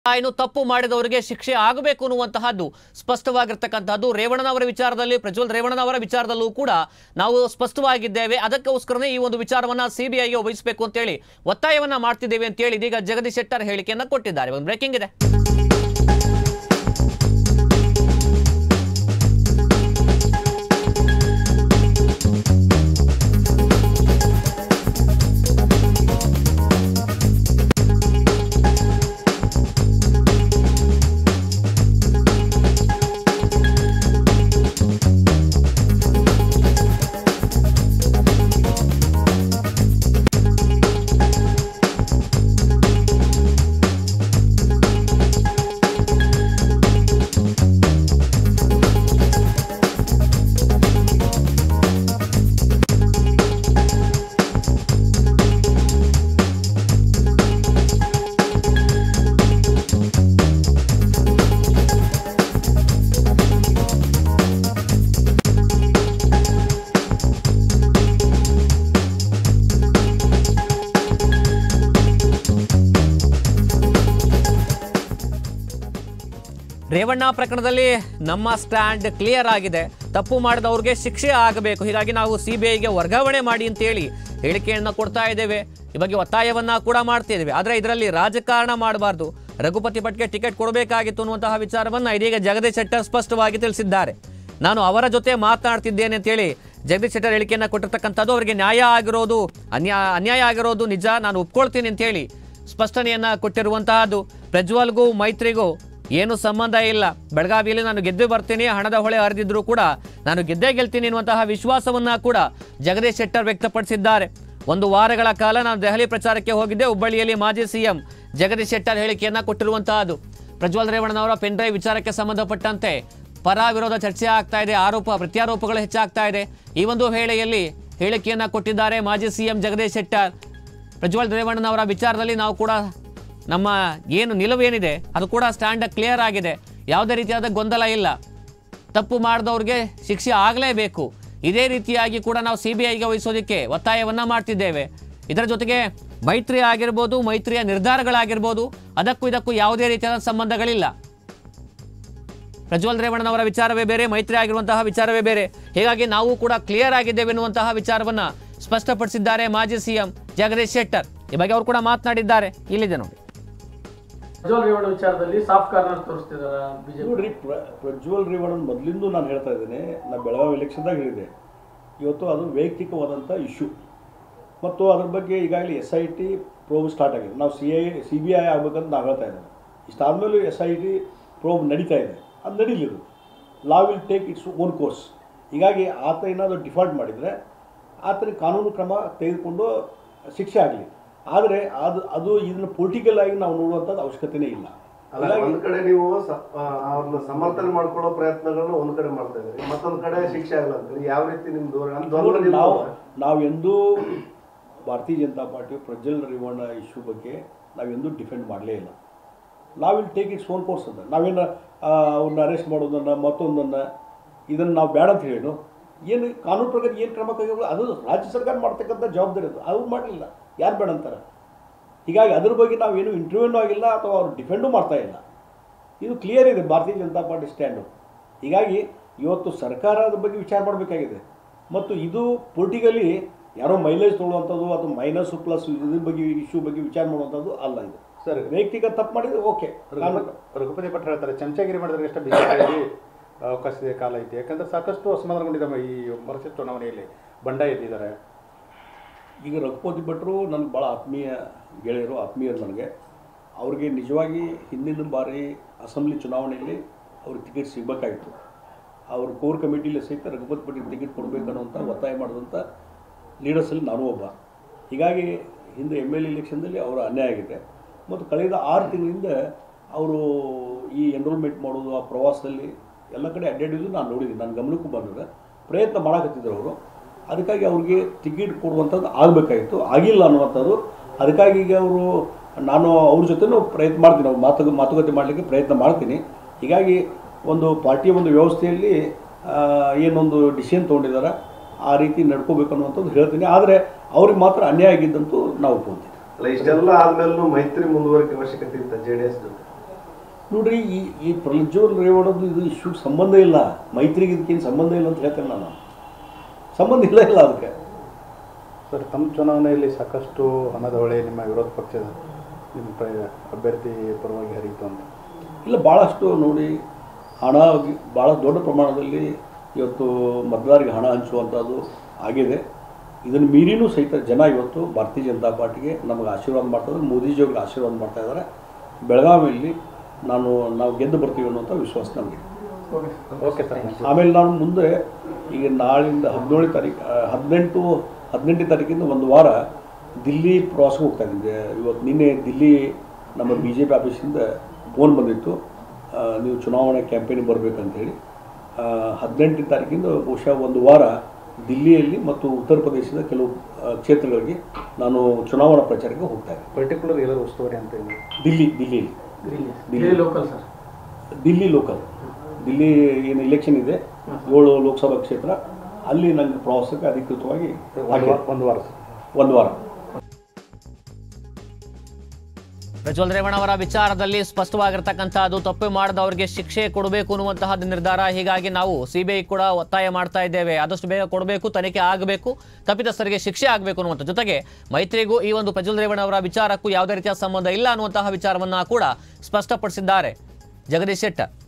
ಏನು ತಪ್ಪು ಮಾಡಿದವರಿಗೆ ಶಿಕ್ಷೆ ಆಗಬೇಕು ಅನ್ನುವಂತಹದ್ದು ಸ್ಪಷ್ಟವಾಗಿರ್ತಕ್ಕಂಥದ್ದು ರೇವಣ್ಣನವರ ವಿಚಾರದಲ್ಲಿ ಪ್ರಜ್ವಲ್ ರೇವಣ್ಣನವರ ವಿಚಾರದಲ್ಲೂ ಕೂಡ ನಾವು ಸ್ಪಷ್ಟವಾಗಿದ್ದೇವೆ ಅದಕ್ಕೋಸ್ಕರನೇ ಈ ಒಂದು ವಿಚಾರವನ್ನ ಸಿಬಿಐಗೆ ವಹಿಸಬೇಕು ಅಂತೇಳಿ ಒತ್ತಾಯವನ್ನ ಮಾಡ್ತಿದ್ದೇವೆ ಅಂತೇಳಿ ಇದೀಗ ಜಗದೀಶ್ ಶೆಟ್ಟರ್ ಹೇಳಿಕೆಯನ್ನ ಕೊಟ್ಟಿದ್ದಾರೆ ಒಂದು ಬ್ರೇಕಿಂಗ್ ಇದೆ ರೇವಣ್ಣ ಪ್ರಕರಣದಲ್ಲಿ ನಮ್ಮ ಸ್ಟ್ಯಾಂಡ್ ಕ್ಲಿಯರ್ ಆಗಿದೆ ತಪ್ಪು ಮಾಡಿದವ್ರಿಗೆ ಶಿಕ್ಷೆ ಆಗಬೇಕು ಹೀಗಾಗಿ ನಾವು ಸಿ ಬಿ ಐಗೆ ವರ್ಗಾವಣೆ ಮಾಡಿ ಅಂತೇಳಿ ಹೇಳಿಕೆಯನ್ನು ಕೊಡ್ತಾ ಇದ್ದೇವೆ ಈ ಬಗ್ಗೆ ಒತ್ತಾಯವನ್ನ ಕೂಡ ಮಾಡ್ತಾ ಇದ್ದೇವೆ ಆದರೆ ಇದರಲ್ಲಿ ರಾಜಕಾರಣ ಮಾಡಬಾರ್ದು ರಘುಪತಿ ಭಟ್ಗೆ ಟಿಕೆಟ್ ಕೊಡಬೇಕಾಗಿತ್ತು ಅನ್ನುವಂತಹ ವಿಚಾರವನ್ನ ಇದೀಗ ಜಗದೀಶ್ ಶೆಟ್ಟರ್ ಸ್ಪಷ್ಟವಾಗಿ ತಿಳಿಸಿದ್ದಾರೆ ನಾನು ಅವರ ಜೊತೆ ಮಾತನಾಡ್ತಿದ್ದೇನೆ ಅಂತೇಳಿ ಜಗದೀಶ್ ಶೆಟ್ಟರ್ ಹೇಳಿಕೆಯನ್ನು ಕೊಟ್ಟಿರ್ತಕ್ಕಂಥದ್ದು ಅವರಿಗೆ ನ್ಯಾಯ ಆಗಿರೋದು ಅನ್ಯಾಯ ಅನ್ಯಾಯ ಆಗಿರೋದು ನಿಜ ನಾನು ಒಪ್ಕೊಳ್ತೀನಿ ಅಂತೇಳಿ ಸ್ಪಷ್ಟನೆಯನ್ನ ಕೊಟ್ಟಿರುವಂತಹದ್ದು ಪ್ರಜ್ವಲ್ಗೂ ಮೈತ್ರಿಗೂ ಏನು ಸಂಬಂಧ ಇಲ್ಲ ಬೆಳಗಾವಿಯಲ್ಲಿ ನಾನು ಗೆದ್ದು ಬರ್ತೀನಿ ಹಣದ ಹೊಳೆ ಹರಿದಿದ್ರು ಕೂಡ ನಾನು ಗೆದ್ದೇ ಗೆಲ್ತೀನಿ ಎನ್ನುವಂತಹ ವಿಶ್ವಾಸವನ್ನ ಕೂಡ ಜಗದೀಶ್ ಶೆಟ್ಟರ್ ವ್ಯಕ್ತಪಡಿಸಿದ್ದಾರೆ ಒಂದು ವಾರಗಳ ಕಾಲ ನಾನು ದೆಹಲಿ ಪ್ರಚಾರಕ್ಕೆ ಹೋಗಿದ್ದೆ ಹುಬ್ಬಳ್ಳಿಯಲ್ಲಿ ಮಾಜಿ ಸಿಎಂ ಜಗದೀಶ್ ಶೆಟ್ಟರ್ ಹೇಳಿಕೆಯನ್ನ ಕೊಟ್ಟಿರುವಂತಹದ್ದು ಪ್ರಜ್ವಲ್ ರೇವಣ್ಣನವರ ಪೆನ್ಡ್ರೈವ್ ವಿಚಾರಕ್ಕೆ ಸಂಬಂಧಪಟ್ಟಂತೆ ಪರ ವಿರೋಧ ಚರ್ಚೆ ಆಗ್ತಾ ಇದೆ ಆರೋಪ ಪ್ರತ್ಯಾರೋಪಗಳು ಹೆಚ್ಚಾಗ್ತಾ ಇದೆ ಈ ಒಂದು ವೇಳೆಯಲ್ಲಿ ಹೇಳಿಕೆಯನ್ನ ಕೊಟ್ಟಿದ್ದಾರೆ ಮಾಜಿ ಸಿಎಂ ಜಗದೀಶ್ ಶೆಟ್ಟರ್ ಪ್ರಜ್ವಲ್ ರೇವಣ್ಣನವರ ವಿಚಾರದಲ್ಲಿ ನಾವು ಕೂಡ ನಮ್ಮ ಏನು ನಿಲುವೇನಿದೆ ಅದು ಕೂಡ ಸ್ಟ್ಯಾಂಡ್ ಕ್ಲಿಯರ್ ಆಗಿದೆ ಯಾವುದೇ ರೀತಿಯಾದ ಗೊಂದಲ ಇಲ್ಲ ತಪ್ಪು ಮಾಡಿದವ್ರಿಗೆ ಶಿಕ್ಷೆ ಆಗಲೇಬೇಕು ಇದೇ ರೀತಿಯಾಗಿ ಕೂಡ ನಾವು ಸಿ ಬಿ ಐಗೆ ವಹಿಸೋದಕ್ಕೆ ಒತ್ತಾಯವನ್ನ ಮಾಡ್ತಿದ್ದೇವೆ ಇದರ ಜೊತೆಗೆ ಮೈತ್ರಿ ಆಗಿರ್ಬೋದು ಮೈತ್ರಿಯ ನಿರ್ಧಾರಗಳಾಗಿರ್ಬೋದು ಅದಕ್ಕೂ ಇದಕ್ಕೂ ಯಾವುದೇ ರೀತಿಯಾದ ಸಂಬಂಧಗಳಿಲ್ಲ ಪ್ರಜ್ವಲ್ ರೇವಣ್ಣನವರ ವಿಚಾರವೇ ಬೇರೆ ಮೈತ್ರಿ ಆಗಿರುವಂತಹ ವಿಚಾರವೇ ಬೇರೆ ಹೀಗಾಗಿ ನಾವು ಕೂಡ ಕ್ಲಿಯರ್ ಆಗಿದ್ದೇವೆ ಎನ್ನುವಂತಹ ವಿಚಾರವನ್ನ ಸ್ಪಷ್ಟಪಡಿಸಿದ್ದಾರೆ ಮಾಜಿ ಸಿಎಂ ಜಗದೀಶ್ ಶೆಟ್ಟರ್ ಈ ಬಗ್ಗೆ ಅವರು ಕೂಡ ಮಾತನಾಡಿದ್ದಾರೆ ಇಲ್ಲಿದೆ ನೋಡಿ ಪ್ರಜ್ವಲ್ ರೇವಣ್ಣ ವಿಚಾರದಲ್ಲಿ ಸಾಫ್ಟ್ ಕಾರ್ನರ್ ತೋರಿಸ್ತಿದಾರ ಬಿಜೆಪಿ ನೋಡ್ರಿ ಪ್ರ ಪ್ರಜ್ವಲ್ ರೇವಣ್ಣನ ಮೊದಲಿಂದ ನಾನು ಹೇಳ್ತಾ ಇದ್ದೇನೆ ನಾನು ಬೆಳಗಾವಿ ಎಲೆಕ್ಷನ್ದಾಗ ಹೇಳಿದೆ ಇವತ್ತು ಅದು ವೈಯಕ್ತಿಕವಾದಂಥ ಇಶ್ಯೂ ಮತ್ತು ಅದ್ರ ಬಗ್ಗೆ ಈಗಾಗಲೇ S I T probe start ಆಗಿದೆ ನಾವು C I C B I ಆಗ್ಬೇಕಂತ ನಾವು ಹೇಳ್ತಾ ಇದ್ದೇವೆ ಇಷ್ಟಾದಮೇಲೂ ಎಸ್ ಐ ಟಿ ಪ್ರೋಬ್ ನಡೀತಾ ಇದೆ ಅದು ನಡೀಲಿದು law will take its own course ಹೀಗಾಗಿ ಆತ ಏನಾದರೂ ಡಿಫಾಲ್ಟ್ ಮಾಡಿದರೆ ಆತನಿಗೆ ಕಾನೂನು ಕ್ರಮ ತೆಗೆದುಕೊಂಡು ಶಿಕ್ಷೆ ಆಗಲಿ ಆದರೆ ಅದು ಅದು ಇದನ್ನು ಪೊಲಿಟಿಕಲ್ ಆಗಿ ನಾವು ನೋಡುವಂಥದ್ದು ಅವಶ್ಯಕತೆನೇ ಇಲ್ಲ ಅಲ್ಲ ಹೀಗಾಗಿ- ಒಂದ್ ಕಡೆ ನೀವು ಸ- ಆ, ಅವ್ರನ್ನ ಸಮರ್ಥನೆ ಮಾಡ್ಕೊಳ್ಳೋ ಪ್ರಯತ್ನಗಳನ್ನ ಒಂದ್ ಕಡೆ ಮಾಡ್ತಾ ಇದ್ರಿ ಮತ್ತೊಂದ್ ಕಡೆ ಶಿಕ್ಷೆ ಆಗಲ್ಲ ಅಂತೇಳಿ ಯಾವ ರೀತಿ ನಿಮ್ ಧೋರಣೆ ನಮ್ ಧೋರಣೆ ನೋಡಿ, ನೀವು- ನಾವು ನಾವೆಂದೂ ಭಾರತೀಯ ಜನತಾ ಪಾರ್ಟಿ ಪ್ರಜ್ವಲ್ ರೇವಣ್ಣ ಇಶ್ಯೂ ಬಗ್ಗೆ ನಾವೆಂದೂ ಡಿಫೆಂಡ್ ಮಾಡಲೇ ಇಲ್ಲ ನಾವು will take its own course ಅಂತ ನಾವೇನು ಅವ್ರನ್ನ ಅರೆಸ್ಟ್ ಮಾಡೋದನ್ನು ಮತ್ತೊಂದನ್ನು ಇದನ್ನು ನಾವು ಬೇಡ ಅಂತ ಹೇಳಿನು ಏನು ಕಾನೂನು ಪ್ರಕಾರ ಏನು ಕ್ರಮ ಕೈಗೊಳ್ಳ ಅದು ರಾಜ್ಯ ಸರ್ಕಾರ ಮಾಡ್ತಕ್ಕಂಥ ಜವಾಬ್ದಾರಿ ಅದು ಅವ್ರು ಮಾಡಲಿಲ್ಲ ಯಾರು ಬೇಡ ಅಂತಾರೆ ಹೀಗಾಗಿ ಅದ್ರ ಬಗ್ಗೆ ನಾವೇನು ಇಂಟರ್ವ್ಯೂನೂ ಆಗಿಲ್ಲ ಅಥವಾ ಅವ್ರು ಡಿಫೆಂಡೂ ಮಾಡ್ತಾ ಇಲ್ಲ ಇದು ಕ್ಲಿಯರ್ ಇದೆ ಭಾರತೀಯ ಜನತಾ ಪಾರ್ಟಿ ಸ್ಟ್ಯಾಂಡು ಹೀಗಾಗಿ ಇವತ್ತು ಸರ್ಕಾರ ಅದ್ರ ಬಗ್ಗೆ ವಿಚಾರ ಮಾಡಬೇಕಾಗಿದೆ ಮತ್ತು ಇದು ಪೊಲಿಟಿಕಲಿ ಯಾರೋ ಮೈಲೇಜ್ ತೊಗೊಳುವಂಥದ್ದು ಅಥವಾ ಮೈನಸ್ ಪ್ಲಸ್ ಇದ್ರ ಬಗ್ಗೆ ಇಶ್ಯೂ ಬಗ್ಗೆ ವಿಚಾರ ಮಾಡುವಂಥದ್ದು ಅಲ್ಲ ಇದು ಸರ್ ವೈಯಕ್ತಿಕ ತಪ್ಪು ಮಾಡಿದ್ರೆ ಓಕೆ ರಘುಪತಿ ರಘುಪತಿ ಭಟ್ ಹೇಳ್ತಾರೆ ಚಮಚಾಗಿರಿ ಮಾಡಿದ್ರೆ ಎಷ್ಟು ಬಿಜೆಪಿಯಲ್ಲಿ ಅವಕಾಶ ಇದೆ ಕಾಲ ಐತೆ ಯಾಕಂದ್ರೆ ಸಾಕಷ್ಟು ಅಸಮಾಧಾನಗೊಂಡಿದ್ದಾವೆ ಈ ಪರಿಷತ್ ಚುನಾವಣೆಯಲ್ಲಿ ಬಂಡ ಎದ್ದಿದ್ದಾರೆ ಈಗ ರಘುಪತಿ ಭಟ್ರು ನನಗೆ ಭಾಳ ಆತ್ಮೀಯ ಗೆಳೆಯರು ಆತ್ಮೀಯರು ನನಗೆ ಅವ್ರಿಗೆ ನಿಜವಾಗಿ ಹಿಂದಿನ ಬಾರಿ ಅಸೆಂಬ್ಲಿ ಚುನಾವಣೆಯಲ್ಲಿ ಅವ್ರಿಗೆ ಟಿಕೆಟ್ ಸಿಗಬೇಕಾಗಿತ್ತು ಅವ್ರ ಕೋರ್ ಕಮಿಟಿಲಿ ಸಹಿತ ರಘುಪತಿ ಭಟ್ರಿಗೆ ಟಿಕೆಟ್ ಕೊಡಬೇಕನ್ನುವಂಥ ಒತ್ತಾಯ ಮಾಡಿದಂಥ ಲೀಡರ್ಸಲ್ಲಿ ನಾನು ಒಬ್ಬ ಹೀಗಾಗಿ ಹಿಂದೆ ಎಮ್ ಎಲ್ ಎಲೆಕ್ಷನ್ದಲ್ಲಿ ಅವರ ಅನ್ಯಾಯ ಆಗಿದೆ ಮತ್ತು ಕಳೆದ ಆರು ತಿಂಗಳಿಂದ ಅವರು ಈ ಎನ್ರೋಲ್ಮೆಂಟ್ ಮಾಡೋದು ಆ ಪ್ರವಾಸದಲ್ಲಿ ಎಲ್ಲ ಕಡೆ ಅಡ್ಡಾಡಿದ್ದು ನಾನು ನೋಡಿದ್ದೀನಿ ನನ್ನ ಗಮನಕ್ಕೂ ಬಂದಿದೆ ಪ್ರಯತ್ನ ಮಾಡಕತ್ತಿದ್ರು ಅವರು ಅದಕ್ಕಾಗಿ ಅವ್ರಿಗೆ ಟಿಕೆಟ್ ಕೊಡುವಂಥದ್ದು ಆಗಬೇಕಾಗಿತ್ತು ಆಗಿಲ್ಲ ಅನ್ನುವಂಥದ್ದು ಅದಕ್ಕಾಗಿ ಈಗ ಅವರು ನಾನು ಅವ್ರ ಜೊತೆನೂ ಪ್ರಯತ್ನ ಮಾಡ್ತೀನಿ ಅವ್ರು ಮಾತು ಮಾತುಕತೆ ಮಾಡಲಿಕ್ಕೆ ಪ್ರಯತ್ನ ಮಾಡ್ತೀನಿ ಹೀಗಾಗಿ ಒಂದು ಪಾರ್ಟಿಯ ಒಂದು ವ್ಯವಸ್ಥೆಯಲ್ಲಿ ಆ, ಏನೊಂದು ಡಿಸಿಷನ್ ತೊಗೊಂಡಿದ್ದಾರೆ ಆ ರೀತಿ ನಡ್ಕೋಬೇಕು ಅನ್ನುವಂಥದ್ದು ಹೇಳ್ತೀನಿ ಆದರೆ ಅವ್ರಿಗೆ ಮಾತ್ರ ಅನ್ಯಾಯ ಆಗಿದ್ದಂತೂ ನಾವು ಒಪ್ಕೊಳ್ತೀವಿ ಅಲ್ಲ ಇಷ್ಟೆಲ್ಲ ಆದ್ಮೇಲೂ ಮೈತ್ರಿ ಮುಂದುವರಿಕೆ ಅವಶ್ಯಕತೆ ಇತ್ತ ಜೆ ಡಿ ಎಸ್ ಜೊತೆ ನೋಡ್ರಿ ಈ ಈ ಪ್ರಜ್ವಲ್ ರೇವಣ್ಣದು ಇದು ಇಶ್ಯೂಗೆ ಸಂಬಂಧ ಇಲ್ಲ ಮೈತ್ರಿಗೆ ಇದಕ್ಕೇನು ಸಂಬಂಧ ಇಲ್ಲ ಅಂತ ಹೇಳ್ತೇನೆ ನಾನು ಸಂಬಂಧ ಇಲ್ಲ ಇಲ್ಲ ಅದಕ್ಕೆ ಸರ್ ತಮ್ಮ ಚುನಾವಣೆಯಲ್ಲಿ ಸಾಕಷ್ಟು ಹಣದ ಹೊಳೆ ನಿಮ್ಮ ವಿರೋಧ ಪಕ್ಷದ ನಿಮ್ಮ ಪ್ರ- ಅಭ್ಯರ್ಥಿ ಪರವಾಗಿ ಹರಿಯಿತು ಅಂತ ಇಲ್ಲ ಭಾಳಷ್ಟು ನೋಡಿ ಹಣ ಭಾಳ ದೊಡ್ಡ ಪ್ರಮಾಣದಲ್ಲಿ ಇವತ್ತು ಮತದಾರರಿಗೆ ಹಣ ಹಂಚುವಂಥದ್ದು ಆಗಿದೆ ಇದನ್ನು ಮೀರಿನೂ ಸಹಿತ ಜನ ಇವತ್ತು ಭಾರತೀಯ ಜನತಾ ಪಾರ್ಟಿಗೆ ನಮಗೆ ಆಶೀರ್ವಾದ ಮಾಡ್ತಾರೆ ಮೋದಿಜಿಯವ್ರಿಗೆ ಆಶೀರ್ವಾದ ಮಾಡ್ತಾ ಇದ್ದಾರೆ ಬೆಳಗಾವಿಯಲ್ಲಿ ನಾನು ನಾವು ಗೆದ್ದು ಬರ್ತೀವಿ ಅನ್ನುವಂಥ ವಿಶ್ವಾಸ ನಮಗೆ ಓಕೆ ಸರ್ ಆಮೇಲೆ ನಾನು ಮುಂದೆ ಈಗ ನಾಳಿಂದ ಹದಿನೇಳನೇ ತಾರೀಕು ಆ, ಹದಿನೆಂಟು ಹದಿನೆಂಟನೇ ತಾರೀಕಿಂದ ಒಂದು ವಾರ ದಿಲ್ಲಿ ಪ್ರವಾಸಕ್ಕೆ ಹೋಗ್ತಾ ಇದ್ದೆ ಇವತ್ತು ನಿನ್ನೆ ದಿಲ್ಲಿ ನಮ್ಮ ಬಿ ಜೆ ಪಿ ಆಫೀಸಿಂದ ಫೋನ್ ಬಂದಿತ್ತು ಆ, ನೀವು ಚುನಾವಣೆ ಕ್ಯಾಂಪೇನಿಗೆ ಬರಬೇಕಂತೇಳಿ ಹದಿನೆಂಟನೇ ತಾರೀಕಿಂದ ಬಹುಶಃ ಒಂದು ವಾರ ದಿಲ್ಲಿಯಲ್ಲಿ ಮತ್ತು ಉತ್ತರ ಪ್ರದೇಶದ ಕೆಲವು ಆ, ಕ್ಷೇತ್ರಗಳಿಗೆ ನಾನು ಚುನಾವಣಾ ಪ್ರಚಾರಕ್ಕೆ ಹೋಗ್ತಾ ಇದ್ದೆ ಪರ್ಟಿಕ್ಯುಲರ್ ಎಲ್ಲರೂ ಉಸ್ತುವಾರಿ ಅಂತ ಹೇಳಿ ದಿಲ್ಲಿ ದಿಲ್ಲಿಯಲ್ಲಿ ಇಲ್ಲಿ local sir Delhi local Delhi ಏನು ಇಲೆಕ್ಷನ್ ಇದೆ ಏಳು ಲೋಕಸಭಾ ಕ್ಷೇತ್ರ ಅಲ್ಲಿ ನನಗೆ ಪ್ರವಾಸಕ್ಕೆ ಅಧಿಕೃತವಾಗಿ ಒಂದು ಹಾಕಿದೆ. ವಾರ ಒಂದು ವಾರ ಸರ್ ಒಂದು ವಾರ ಪ್ರಜ್ವಲ್ ರೇವಣ್ಣ ಅವರ ವಿಚಾರದಲ್ಲಿ ಸ್ಪಷ್ಟವಾಗಿರ್ತಕ್ಕಂಥದ್ದು ತಪ್ಪು ಮಾಡಿದವರಿಗೆ ಶಿಕ್ಷೆ ಕೊಡಬೇಕು ಅನ್ನುವಂತಹದ್ದು ನಿರ್ಧಾರ ಹೀಗಾಗಿ ನಾವು ಸಿಬಿಐ ಕೂಡ ಒತ್ತಾಯ ಮಾಡ್ತಾ ಇದ್ದೇವೆ ಆದಷ್ಟು ಬೇಗ ಕೊಡಬೇಕು ತನಿಖೆ ಆಗಬೇಕು ತಪ್ಪಿತಸ್ಥರಿಗೆ ಶಿಕ್ಷೆ ಆಗಬೇಕು ಅನ್ನುವಂಥ ಜೊತೆಗೆ ಮೈತ್ರಿಗೂ ಈ ಒಂದು ಪ್ರಜ್ವಲ್ ರೇವಣ್ಣ ಅವರ ವಿಚಾರಕ್ಕೂ ಯಾವುದೇ ರೀತಿಯ ಸಂಬಂಧ ಇಲ್ಲ ಅನ್ನುವಂತಹ ವಿಚಾರವನ್ನ ಕೂಡ ಸ್ಪಷ್ಟಪಡಿಸಿದ್ದಾರೆ ಜಗದೀಶ್ ಶೆಟ್ಟರ್